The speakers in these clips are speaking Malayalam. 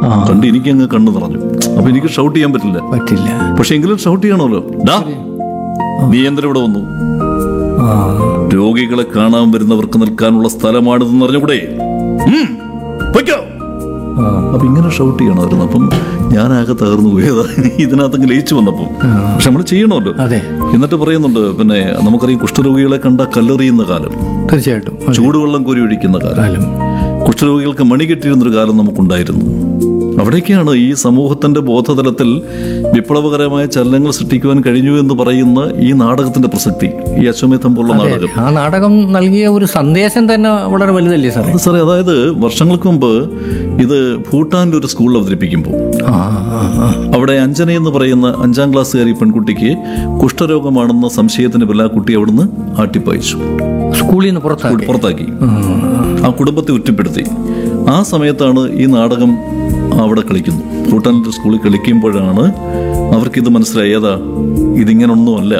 കണ്ട് എനിക്കങ്ങ് കണ്ണ് നിറഞ്ഞു അപ്പൊ എനിക്ക് ഷൗട്ട് ചെയ്യാൻ പറ്റില്ല പറ്റില്ല പക്ഷെ എങ്കിലും ഷൗട്ട് ചെയ്യണമല്ലോ ഡാ നീ എന്തിനാ ഇവിടെ വന്നു ആ രോഗികളെ കാണാൻ വരുന്നവർക്ക് നിൽക്കാനുള്ള സ്ഥലമാണിതെന്ന് അറിഞ്ഞുകൂടെ ഉം, പൊയ്ക്കോ. അപ്പൊ ഇങ്ങനെ ഷൗട്ട് ചെയ്യണമായിരുന്നു അപ്പം ഞാനാകെ തകർന്നു പോയതാ ഇതിനകത്തങ്ങ് ലയിച്ചു വന്നപ്പം പക്ഷെ നമ്മൾ ചെയ്യണമല്ലോ അതെ എന്നിട്ട് പറയുന്നുണ്ട് പിന്നെ നമുക്കറിയാം കുഷ്ഠരോഗികളെ കണ്ട കല്ലെറിയുന്ന കാലം തീർച്ചയായിട്ടും അതെ. ചൂടുവെള്ളം കോരി ഒഴിക്കുന്ന കാലം കാലം കുഷ്ഠരോഗികൾക്ക് മണി കെട്ടിയിരുന്നൊരു കാലം നമുക്കുണ്ടായിരുന്നു അവിടേക്കാണ് ഈ സമൂഹത്തിന്റെ ബോധതലത്തിൽ വിപ്ലവകരമായ ചലനങ്ങൾ സൃഷ്ടിക്കുവാൻ കഴിഞ്ഞു എന്ന് പറയുന്ന ഈ നാടകത്തിന്റെ പ്രസക്തി ഈ അശ്വമേധം പോലുള്ള നാടകം ആ നാടകം നൽകിയ ഒരു സന്ദേശം തന്നെ വളരെ വലുതല്ലേ സാറേ അത് സാറേ അതായത് വർഷങ്ങൾക്ക് മുമ്പ് ഇത് ഭൂട്ടാനിൽ ഒരു സ്കൂളിൽ അവതരിപ്പിക്കുമ്പോൾ ആ ആ, ആ. അവിടെ അഞ്ജന എന്ന് പറയുന്ന അഞ്ചാം ക്ലാസ്സുകാരി പെൺകുട്ടിക്ക് കുഷ്ഠരോഗമാണെന്ന സംശയത്തിന് പേരിൽ ആ കുട്ടി അവിടുന്ന് ആട്ടിപ്പായിച്ചു സ്കൂളിൽ നിന്ന് പുറത്താക്കി പുറത്താക്കി ആ കുടുംബത്തെ ഒറ്റപ്പെടുത്തി ആ സമയത്താണ് ഈ നാടകം അവിടെ കളിക്കുന്നു ഭൂട്ടാനിലെ സ്കൂളിൽ കളിക്കുമ്പോഴാണ് അവർക്കിത് മനസ്സിലായി ഏതാ ഇതിങ്ങനൊന്നുമല്ല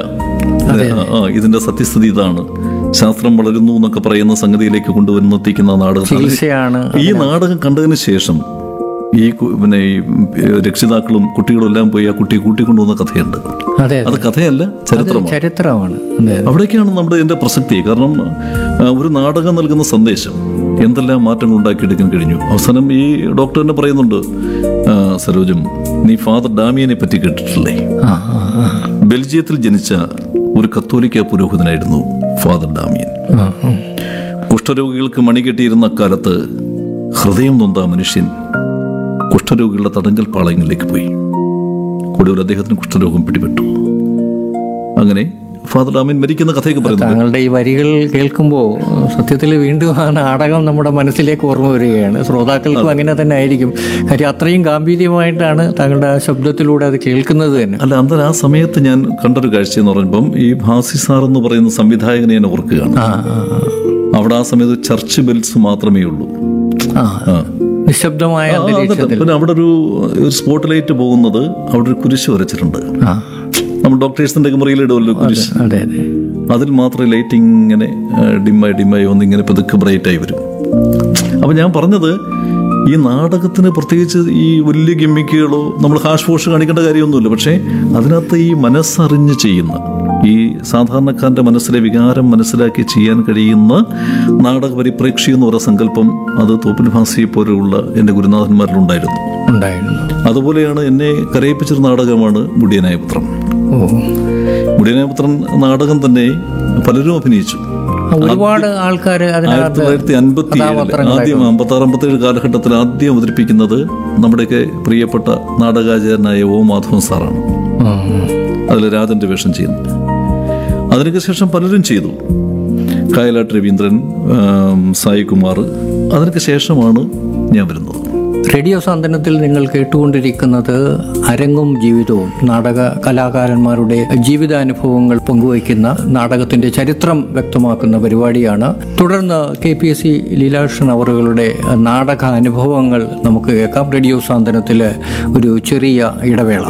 ആ, ഇതിന്റെ സത്യസ്ഥിതി ഇതാണ് ശാസ്ത്രം വളരുന്നു എന്നൊക്കെ പറയുന്ന സംഗതിയിലേക്ക് കൊണ്ടുവന്നെത്തിക്കുന്ന നാടകം ചികിത്സയാണ് ഈ നാടകം കണ്ടതിന് ശേഷം ഈ കു- പിന്നെ ഈ രക്ഷിതാക്കളും കുട്ടികളും എല്ലാം പോയി ആ കുട്ടിയെ കൂട്ടിക്കൊണ്ടുവന്ന കഥയുണ്ട് അതെ അത് കഥയല്ല ചരിത്രമാണ് ചരിത്രമാണ് അതെ അവിടേക്കാണ് നമ്മുടെ ഇതിന്റെ പ്രസക്തി കാരണം ആ, ഒരു നാടകം നൽകുന്ന സന്ദേശം എന്തെല്ലാം മാറ്റങ്ങൾ ഉണ്ടാക്കിയെടുക്കാൻ കഴിഞ്ഞു അവസാനം ഈ ഡോക്ടർ തന്നെ പറയുന്നുണ്ട് ആ, സരോജം നീ ഫാദർ ഡാമിയനെ പറ്റി കേട്ടിട്ടില്ലേ ആ ആ ആ. ബെൽജിയത്തിൽ ജനിച്ച ഒരു കത്തോലിക്ക പുരോഹിതനായിരുന്നു ഫാദർ ഡാമിയൻ ആ, ആ. കുഷ്ഠരോഗികൾക്ക് മണികെട്ടിയിരുന്ന കാലത്ത് ഹൃദയം നൊന്ത ആ മനുഷ്യൻ കുഷ്ഠരോഗികളുടെ തടങ്കൽ പാളയങ്ങളിലേക്ക് പോയി ഒടുവിൽ അദ്ദേഹത്തിന് കുഷ്ഠരോഗം പിടിപെട്ടു അങ്ങനെ ഫാദർ ഡാമിയൻ മരിക്കുന്ന കഥയൊക്കെ പറയുന്നു താങ്കളുടെ ഈ വരികൾ കേൾക്കുമ്പോൾ സത്യത്തിൽ വീണ്ടും ആ നാടകം നമ്മുടെ മനസ്സിലേക്ക് ഓർമ്മ വരികയാണ് ശ്രോതാക്കൾക്കും അങ്ങനെ തന്നെ ആയിരിക്കും കാര്യം അത്രയും ഗാംഭീര്യമായിട്ടാണ് താങ്കളുടെ ആ ശബ്ദത്തിലൂടെ അത് കേൾക്കുന്നത് തന്നെ അല്ല അന്നേരം ആ സമയത്ത് ഞാൻ കണ്ടൊരു കാഴ്ച എന്ന് പറയുമ്പം ഈ ഭാസി സാർ എന്ന് പറയുന്ന സംവിധായകനെ ഞാൻ ഓർക്കുകയാണ് ആ ആ, അവിടെ ആ സമയത്ത് ചർച്ച് ബെൽസ് മാത്രമേ ഉള്ളൂ ആ ആ. നിശബ്ദമായ ആ, അതല്ല. അന്തരീക്ഷത്തിൽ പിന്നെ അവിടെ ഒരു ഒരു സ്പോട്ട് ലൈറ്റ് പോകുന്നത് അവിടെ ഒരു കുരിശ് വരച്ചിട്ടുണ്ട് ആ നമ്മൾ ഡോക്ടേഴ്സിന്റെ ഒക്കെ മുറിയിലിടുമല്ലോ കുരിശ് അതെ അതെ അതിൽ മാത്രമേ ലൈറ്റ് ഇങ്ങനെ ആ, ഡിമ്മായി ഡിമ്മായി വന്ന് ഇങ്ങനെ പതുക്കെ ബ്രൈറ്റ് ആയി വരും അപ്പം ഞാൻ പറഞ്ഞത് ഈ നാടകത്തിന് പ്രത്യേകിച്ച് ഈ വലിയ ഗിമ്മിക്കുകളോ നമ്മൾ ഹാഷ് ഫോഷ് കാണിക്കേണ്ട കാര്യമൊന്നുമില്ല പക്ഷേ അതിനകത്ത് ഈ മനസ്സറിഞ്ഞ് ചെയ്യുന്ന ഈ സാധാരണക്കാരൻ്റെ മനസ്സിലെ വികാരം മനസ്സിലാക്കി ചെയ്യാൻ കഴിയുന്ന നാടക പരിപ്രേക്ഷി എന്ന് പറയുന്ന സങ്കല്പം അത് തോപ്പിൽ ഭാസിയെ പോലെയുള്ള എൻ്റെ ഗുരുനാഥന്മാരിലുണ്ടായിരുന്നു ഉണ്ടായിരുന്നു അതുപോലെയാണ് എന്നെ കരയിപ്പിച്ചൊരു നാടകമാണ് മുടിയനായ പുത്രം ഓ മുടിയനായ പുത്രൻ നാടകം തന്നെ പലരും അഭിനയിച്ചു ഒരുപാട് ആൾക്കാർ ആയിരത്തി അതിനകത്ത് തൊള്ളായിരത്തി അൻപത്തി ആദ്യം അമ്പത്തി ആറ് അമ്പത്തേഴ് കാലഘട്ടത്തിൽ ആദ്യം അവതരിപ്പിക്കുന്നത് നമ്മുടെയൊക്കെ പ്രിയപ്പെട്ട നാടകാചാര്യനായ ഓ മാധവൻ സാറാണ് ഉം. അതിൽ രാജന്റെ വേഷം ചെയ്യുന്നത് അതിനൊക്കെ ശേഷം പലരും ചെയ്തു കായലാട്ട് രവീന്ദ്രൻ ആം, സായികുമാർ അതിനൊക്കെ ശേഷമാണ് ഞാൻ വരുന്നത് റേഡിയോ സാന്ത്വനത്തിൽ നിങ്ങൾ കേട്ടുകൊണ്ടിരിക്കുന്നത് അരങ്ങും ജീവിതവും നാടക കലാകാരന്മാരുടെ ജീവിതാനുഭവങ്ങൾ പങ്കുവയ്ക്കുന്ന നാടകത്തിന്റെ ചരിത്രം വ്യക്തമാക്കുന്ന പരിപാടിയാണ് തുടർന്ന് K P S C Leelakrishnan അവറുകളുടെ നാടക അനുഭവങ്ങൾ നമുക്ക് കേൾക്കാം റേഡിയോ സാന്ത്വനത്തിൽ ഒരു ചെറിയ ഇടവേള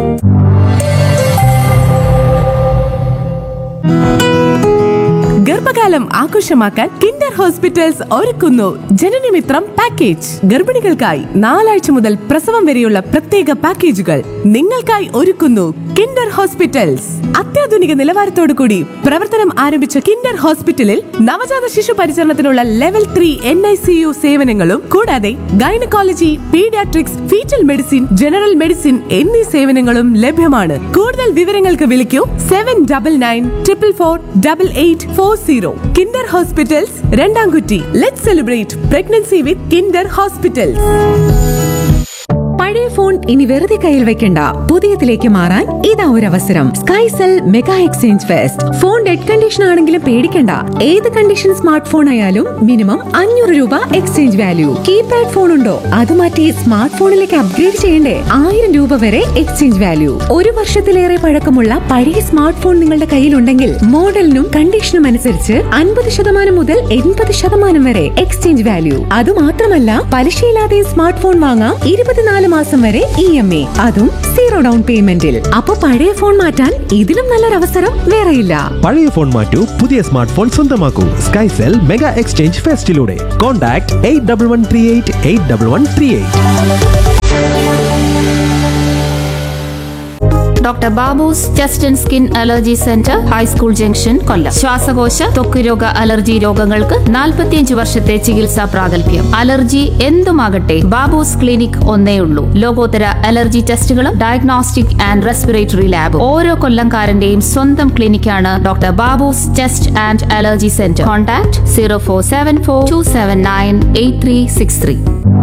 ഗർഭകാലം ആഘോഷമാക്കാൻ കിൻഡർ ഹോസ്പിറ്റൽസ് ഒരുക്കുന്നു ജനനമിത്രം പാക്കേജ് ഗർഭിണികൾക്കായി നാലാഴ്ച മുതൽ പ്രസവം വരെയുള്ള പ്രത്യേക പാക്കേജുകൾ നിങ്ങൾക്കായി ഒരുക്കുന്നു കിൻഡർ ഹോസ്പിറ്റൽസ് അത്യാധുനിക നിലവാരത്തോടു കൂടി പ്രവർത്തനം ആരംഭിച്ച കിൻഡർ ഹോസ്പിറ്റലിൽ നവജാത ശിശു പരിചരണത്തിനുള്ള level three N I C U സേവനങ്ങളും കൂടാതെ gynaecology paediatrics foetal medicine general medicine എന്നീ സേവനങ്ങളും ലഭ്യമാണ് കൂടുതൽ വിവരങ്ങൾക്ക് വിളിക്കൂ seven double nine triple four double eight four zero Kinder hospitals Randamkutty let celebrate pregnancy with Kinder hospitals പഴയ ഫോൺ ഇനി വെറുതെ കയ്യിൽ വെക്കണ്ട പുതിയതിലേക്ക് മാറാൻ ഇതാ ഒരു അവസരം Skycell mega exchange fest phone dead condition ആണെങ്കിലും പേടിക്കണ്ട ഏത് കണ്ടീഷൻ സ്മാർട്ട് ഫോൺ ആയാലും മിനിമം അഞ്ഞൂറ് രൂപ എക്സ്ചേഞ്ച് വാല്യൂ കീപാഡ് ഫോൺ ഉണ്ടോ അത് മാറ്റി സ്മാർട്ട് ഫോണിലേക്ക് അപ്ഗ്രേഡ് ചെയ്യണ്ടേ ആയിരം രൂപ വരെ എക്സ്ചേഞ്ച് വാല്യൂ ഒരു വർഷത്തിലേറെ പഴക്കമുള്ള പഴയ സ്മാർട്ട് ഫോൺ നിങ്ങളുടെ കയ്യിലുണ്ടെങ്കിൽ മോഡലിനും കണ്ടീഷനും അനുസരിച്ച് അൻപത് ശതമാനം മുതൽ എൺപത് ശതമാനം വരെ എക്സ്ചേഞ്ച് വാല്യൂ അത് മാത്രമല്ല പലിശയില്ലാതെ സ്മാർട്ട് ഫോൺ വാങ്ങാം ഇരുപത്തിനാല് മാസം വരെ ഇ എം എ അതും സീറോ ഡൗൺ പേയ്മെന്റിൽ അപ്പൊ പഴയ ഫോൺ മാറ്റാൻ ഇതിലും നല്ലൊരു അവസരം വേറെയില്ല പഴയ ഫോൺ മാറ്റൂ പുതിയ സ്മാർട്ട് ഫോൺ സ്വന്തമാക്കൂ സ്കൈസെൽ മെഗാ എക്സ്ചേഞ്ച് ഫെസ്റ്റിലൂടെ contact eight double one three eight eight double one three eight doctor Babu's chest and skin allergy centre high school junction Kollam ശ്വാസകോശ ത്വക്ക് രോഗ അലർജി രോഗങ്ങൾക്ക് 45 വർഷത്തെ ചികിത്സാ പ്രാഗൽഭ്യം അലർജി എന്തുമാകട്ടെ ബാബൂസ് ക്ലിനിക് ഒന്നേ ഉള്ളൂ ലോകോത്തര അലർജി ടെസ്റ്റുകളും ഡയഗ്നോസ്റ്റിക് ആൻഡ് റെസ്പിറേറ്ററി ലാബ് ഓരോ കൊല്ലംകാരന്റെയും സ്വന്തം ക്ലിനിക്കാണ് doctor Babu's chest and allergy centre contact zero four seven four two seven nine eight three six three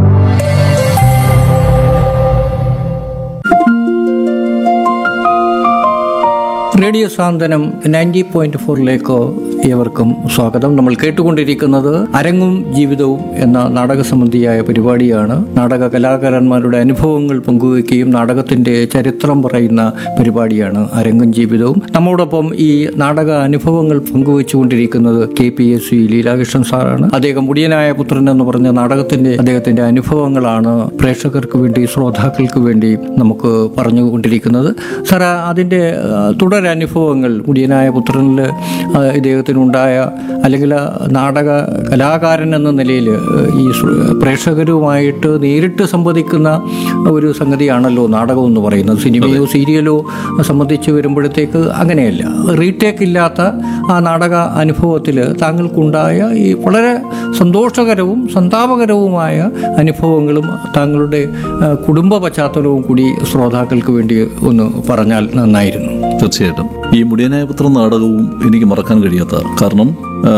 radio Santhwanam ninety point ഫോറിലേക്ക് ഏവർക്കും സ്വാഗതം നമ്മൾ കേട്ടുകൊണ്ടിരിക്കുന്നത് അരങ്ങും ജീവിതവും എന്ന നാടക സംബന്ധിയായ പരിപാടിയാണ് നാടക കലാകാരന്മാരുടെ അനുഭവങ്ങൾ പങ്കുവയ്ക്കുകയും നാടകത്തിന്റെ ചരിത്രം പറയുന്ന പരിപാടിയാണ് അരങ്ങും ജീവിതവും നമ്മോടൊപ്പം ഈ നാടക അനുഭവങ്ങൾ പങ്കുവച്ചുകൊണ്ടിരിക്കുന്നത് K P S C Leelakrishnan സാറാണ് അദ്ദേഹം മുടിയനായ പുത്രൻ എന്ന് പറഞ്ഞ നാടകത്തിന്റെ അദ്ദേഹത്തിന്റെ അനുഭവങ്ങളാണ് പ്രേക്ഷകർക്ക് വേണ്ടി ശ്രോതാക്കൾക്ക് വേണ്ടി നമുക്ക് പറഞ്ഞുകൊണ്ടിരിക്കുന്നത് സാർ അതിൻ്റെ ആ, തുടരനുഭവങ്ങൾ മുടിയനായ പുത്രനിൽ ആ, ഇദ്ദേഹത്തിനുണ്ടായ അല്ലെങ്കിൽ ആ നാടക കലാകാരൻ എന്ന നിലയിൽ ആ, ഈ ശ്ര- പ്രേക്ഷകരുമായിട്ട് നേരിട്ട് സംവദിക്കുന്ന ഒരു സംഗതിയാണല്ലോ നാടകം എന്ന് പറയുന്നത് സിനിമയോ സീരിയലോ സംബന്ധിച്ച് വരുമ്പോഴത്തേക്ക് അങ്ങനെയല്ല റീടേക്ക് ഇല്ലാത്ത ആ നാടക അനുഭവത്തിൽ താങ്കൾക്കുണ്ടായ ഈ വളരെ സന്തോഷകരവും സന്താപകരവുമായ അനുഭവങ്ങളും താങ്കളുടെ ആ, കുടുംബ പശ്ചാത്തലവും കൂടി ശ്രോതാക്കൾക്ക് വേണ്ടി ഒന്ന് പറഞ്ഞാൽ നന്നായിരുന്നു തീർച്ചയായിട്ടും ഈ മുടിയനായ പുത്രൻ നാടകവും എനിക്ക് മറക്കാൻ കഴിയാത്ത കാരണം ആ,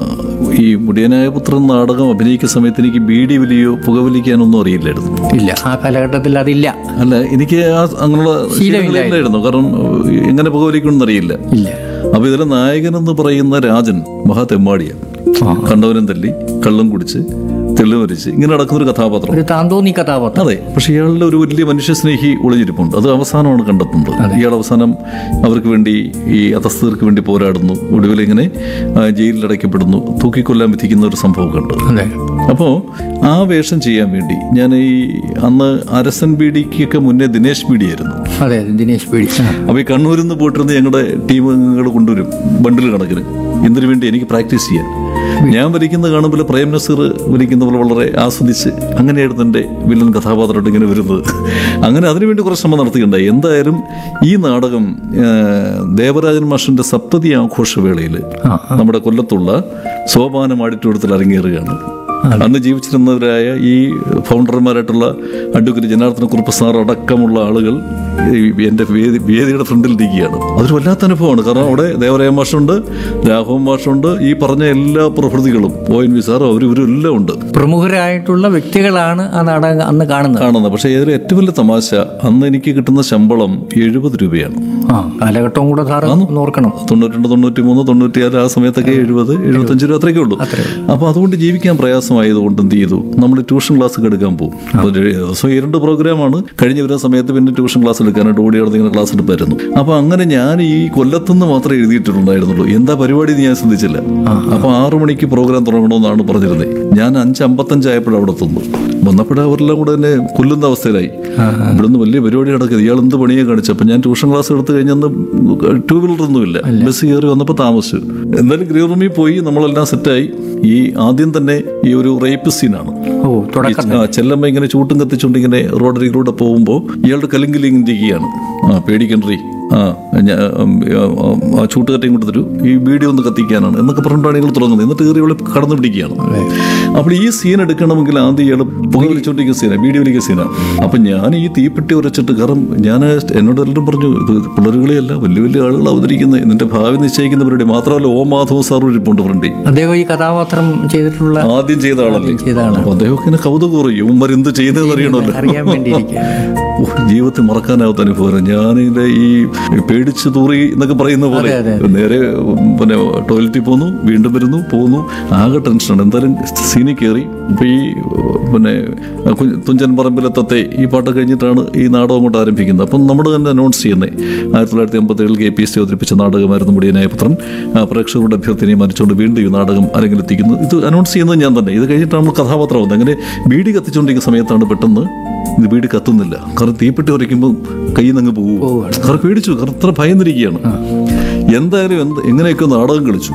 ഈ മുടിയനായ പുത്രൻ നാടകം അഭിനയിക്കുന്ന സമയത്ത് എനിക്ക് ബീഡി വലിയോ പുകവലിക്കാനൊന്നും അറിയില്ലായിരുന്നു ഇല്ല ആ കാലഘട്ടത്തിൽ അതില്ല അല്ല എനിക്ക് ആ അങ്ങനെയുള്ള ശീലങ്ങളില്ലായിരുന്നു കാരണം എങ്ങനെ പുകവലിക്കണമെന്ന് അറിയില്ല ഇല്ല അപ്പൊ ഇതിലെ നായകൻ എന്ന് പറയുന്ന രാജൻ മഹാ തെമ്മാടിയാണ് കണ്ടവനും തല്ലി കള്ളം കുടിച്ച് തെളിവരിച്ച് ഇങ്ങനെ നടക്കുന്ന ഒരു കഥാപാത്രം ഒരു താന്തോന്നി കഥാപാത്രം അതെ പക്ഷെ ഇയാളുടെ ഒരു വലിയ മനുഷ്യസ്നേഹി ഒളിഞ്ഞിരിപ്പുണ്ട് അത് അവസാനമാണ് കണ്ടെത്തുന്നത് ഇയാൾ അവസാനം അവർക്ക് വേണ്ടി ഈ അധസ്ഥർക്ക് വേണ്ടി പോരാടുന്നു ഒടുവിൽ ഇങ്ങനെ ആ, ജയിലിൽ അടയ്ക്കപ്പെടുന്നു തൂക്കിക്കൊല്ലാൻ വിധിക്കുന്ന ഒരു സംഭവമൊക്കെ ഉണ്ട് അതെ അപ്പോൾ ആ വേഷം ചെയ്യാൻ വേണ്ടി ഞാൻ ഈ അന്ന് അരസൻ ബീഡിക്കൊക്കെ മുന്നേ ദിനേശ് ബീഡിയായിരുന്നു അതെ അതെ, ദിനേശ് പേടി ആ. അപ്പോൾ ഈ കണ്ണൂരിൽ നിന്ന് പോയിട്ടിരുന്ന് ഞങ്ങളുടെ ടീം അംഗങ്ങൾ കൊണ്ടുവരും ബണ്ടിൽ കണക്കിന് ഇതിനു വേണ്ടി എനിക്ക് പ്രാക്ടീസ് ചെയ്യാൻ ഞാൻ വരിക്കുന്ന കാണുമ്പോൾ പ്രേം നസീർ വരിക്കുന്ന പോലെ വളരെ ആസ്വദിച്ച് അങ്ങനെയായിരുന്നു എൻ്റെ വില്ലൻ കഥാപാത്രമായിട്ട് ഇങ്ങനെ വരുന്നത് അങ്ങനെ അതിനുവേണ്ടി കുറച്ച് ശ്രമം നടത്തിയിട്ടുണ്ടായി എന്തായാലും ഈ നാടകം ആ, ദേവരാജൻ മാഷിൻ്റെ സപ്തതി ആഘോഷവേളയിൽ നമ്മുടെ കൊല്ലത്തുള്ള സോപാനം ആഡിറ്റോറിയത്തിൽ അരങ്ങേറുകയാണ് അന്ന് ജീവിച്ചിരുന്നവരായ ഈ ഫൗണ്ടർമാരായിട്ടുള്ള അഡ്വക്കേറ്റ് ജനാർദ്ദന കുറുപ്പ് സാർ അടക്കമുള്ള ആളുകൾ ഈ എൻ്റെ വേദി വേദിയുടെ ഫ്രണ്ടിൽ ഇരിക്കുകയാണ് അതൊരു വല്ലാത്ത അനുഭവമാണ് കാരണം അവിടെ ദേവരായ മാഷുണ്ട് രാഘവൻ മാഷുണ്ട് ഈ പറഞ്ഞ എല്ലാ പ്രകൃതികളും ഒ എൻ വി സാറും അവരും ഇവരും എല്ലാം ഉണ്ട് പ്രമുഖരായിട്ടുള്ള വ്യക്തികളാണ് ആ നാടകം അന്ന് കാണുന്നത് കാണുന്നത് പക്ഷേ ഇതിൽ ഏറ്റവും വലിയ തമാശ അന്ന് എനിക്ക് കിട്ടുന്ന ശമ്പളം എഴുപത് രൂപയാണ് ആ കാലഘട്ടവും കൂടെ സാറ് ഒന്ന് ഓർക്കണം തൊണ്ണൂറ്റി തൊണ്ണൂറ്റി മൂന്ന് തൊണ്ണൂറ്റിയാറ് ആ സമയത്തൊക്കെ എഴുപത് എഴുപത്തഞ്ച് രൂപ അത്രയൊക്കെ ഉള്ളൂ അപ്പോൾ അതുകൊണ്ട് ജീവിക്കാൻ പ്രയാസമായതുകൊണ്ട് എന്ത് ചെയ്തു നമ്മൾ ട്യൂഷൻ ക്ലാസ് ഒക്കെ എടുക്കാൻ പോകും അപ്പോൾ ഒരു ദിവസം ഈ രണ്ട് പ്രോഗ്രാമാണ് കഴിഞ്ഞ് വരുന്ന സമയത്ത് പിന്നെ ട്യൂഷൻ ക്ലാസ് എടുക്കാനായിട്ട് ഓടി നടന്ന് ഇങ്ങനെ ക്ലാസ് എടുപ്പായിരുന്നു അപ്പോൾ അങ്ങനെ ഞാൻ ഈ കൊല്ലത്തുനിന്ന് മാത്രമേ എഴുതിയിട്ടുണ്ടായിരുന്നുള്ളൂ എന്താ പരിപാടി എന്ന് ഞാൻ ശ്രദ്ധിച്ചില്ല അപ്പോൾ ആറു മണിക്ക് പ്രോഗ്രാം തുടങ്ങണമെന്നാണ് പറഞ്ഞിരുന്നത് ഞാൻ അഞ്ച് അമ്പത്തഞ്ചായപ്പോഴും അവിടെ എത്തുന്നു വന്നപ്പോഴേ അവരെല്ലാം കൂടെ എന്നെ കൊല്ലുന്ന അവസ്ഥയിലായി ഇവിടുന്ന് വലിയ പരിപാടി നടക്കുന്നത് ഇയാൾ എന്ത് പണിയെ കാണിച്ചു അപ്പം ഞാൻ ട്യൂഷൻ ക്ലാസ് എടുത്ത് കഴിഞ്ഞന്ന് ടൂ വീലറൊന്നുമില്ല ബസ് കയറി വന്നപ്പോൾ താമസിച്ചു എന്തായാലും ഗ്രീൻ റൂമിൽ പോയി നമ്മളെല്ലാം സെറ്റായി ഈ ആദ്യം തന്നെ ഈ ഒരു റേപ്പ് സീനാണ് ഓ തുടക്കം ആ ചെല്ലമ്മ ഇങ്ങനെ ചൂട്ടും കത്തിച്ചുകൊണ്ട് ഇങ്ങനെ റോഡരികിലൂടെ പോകുമ്പോൾ ഇയാളുടെ കലിങ്കിലിരിക്കുകയാണ് ആ പേടിക്കണ്ടറി ആ ഞാ- ഉം, ഉം, ആ ചൂട്ട് കറ്റയും കൊണ്ട് തരൂ ഈ വീഡിയോ ഒന്ന് കത്തിക്കാനാണ് എന്നൊക്കെ പറഞ്ഞിട്ടാണ് നിങ്ങൾ തുടങ്ങുന്നത് എന്നിട്ട് കയറി ഇവളെ കടന്നു പിടിക്കുകയാണ് അപ്പോൾ ഈ സീൻ എടുക്കണമെങ്കിൽ ആദ്യം ഇയാൾ പുക വലിച്ചുകൊണ്ടിരിക്കുന്ന സീനാണ് വീഡിയോ വലിക്കുന്ന സീനാണ് അപ്പം ഞാൻ ഈ തീപ്പെട്ടി ഉരച്ചിട്ട് കാരണം ഞാൻ എന്നോട് എല്ലാവരും പറഞ്ഞു ഇത് പിള്ളേരുകളെയല്ല വലിയ വലിയ ആളുകൾ അവതരിക്കുന്നത് ഇതിന്റെ ഭാവി നിശ്ചയിക്കുന്നവരുടെ മാത്രമല്ല ഓ മാധവ സാറും ഇരിപ്പുണ്ട് ഫ്രണ്ടി അദ്ദേഹം ഈ കഥാപാത്രം ചെയ്തിട്ടുള്ള ആദ്യം ചെയ്ത ആളല്ലേ ചെയ്ത ആളാണ്. അപ്പൊ അദ്ദേഹം ഇങ്ങനെ കൗതുകം കുറയും ഇവന്മാർ എന്ത് ചെയ്യുന്നതെന്ന് അറിയണമല്ലോ അറിയാൻ വേണ്ടിയിരിക്കുകയാണ് ഓ, ജീവിതത്തിൽ മറക്കാനാവാത്ത അനുഭവം ഞാനിതിന്റെ ഈ പേടിച്ച് തൂറി എന്നൊക്കെ പറയുന്ന പോലെ അതെ, നേരെ ഉം, പിന്നെ ടോയ്ലറ്റിൽ പോന്നു വീണ്ടും വരുന്നു പോകുന്നു ആകെ ടെൻഷനാണ് എന്തായാലും സീനിൽ കയറി ഇപ്പൊ ഈ ഉം, പിന്നെ കു- തുഞ്ചൻ പറമ്പിലെത്തത്തെ ഈ പാട്ട് കഴിഞ്ഞിട്ടാണ് ഈ നാടകം അങ്ങോട്ട് ആരംഭിക്കുന്നത് അപ്പം നമ്മൾ തന്നെ അനൗൺസ് ചെയ്യുന്നത് ആയിരത്തി തൊള്ളായിരത്തി അമ്പത്തി ഏഴിൽ കെ പി എസ് ടി അവതരിപ്പിച്ച നാടകമായിരുന്നു മുടിയനായ പുത്രൻ ആ, പ്രേക്ഷകരുടെ അഭ്യർത്ഥനയെ മരിച്ചുകൊണ്ട് വീണ്ടും ഈ നാടകം അരങ്ങിലെത്തിക്കുന്നു ഇത് അനൗൺസ് ചെയ്യുന്നത് ഞാൻ തന്നെ ഇത് കഴിഞ്ഞിട്ടാണ് നമ്മൾ കഥാപാത്രം വന്നത് അങ്ങനെ ബീഡി കത്തിച്ചുകൊണ്ടിരിക്കുന്ന സമയത്താണ് പെട്ടെന്ന് ഇത് വീട് കത്തുന്നില്ല കാരണം തീപ്പെട്ടി ഉരയ്ക്കുമ്പോൾ കയ്യിൽ നിന്ന് അങ്ങ് പോകും കാരണം പേടിച്ചു കാരണം അത്ര ഭയന്നിരിക്കുകയാണ് എന്തായാലും എന്ത് എങ്ങനെയൊക്കെ നാടകം കളിച്ചു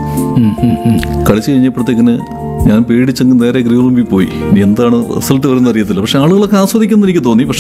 കളിച്ചു കഴിഞ്ഞപ്പോഴത്തേക്കിന് ഞാൻ പേടിച്ചങ്ങ് നേരെ ഗ്രീൻ റൂമിൽ പോയി ഇനി എന്താണ് റിസൾട്ട് വരുന്ന അറിയത്തില്ല പക്ഷെ ആളുകളൊക്കെ ആസ്വദിക്കുമെന്ന് എനിക്ക് തോന്നി പക്ഷെ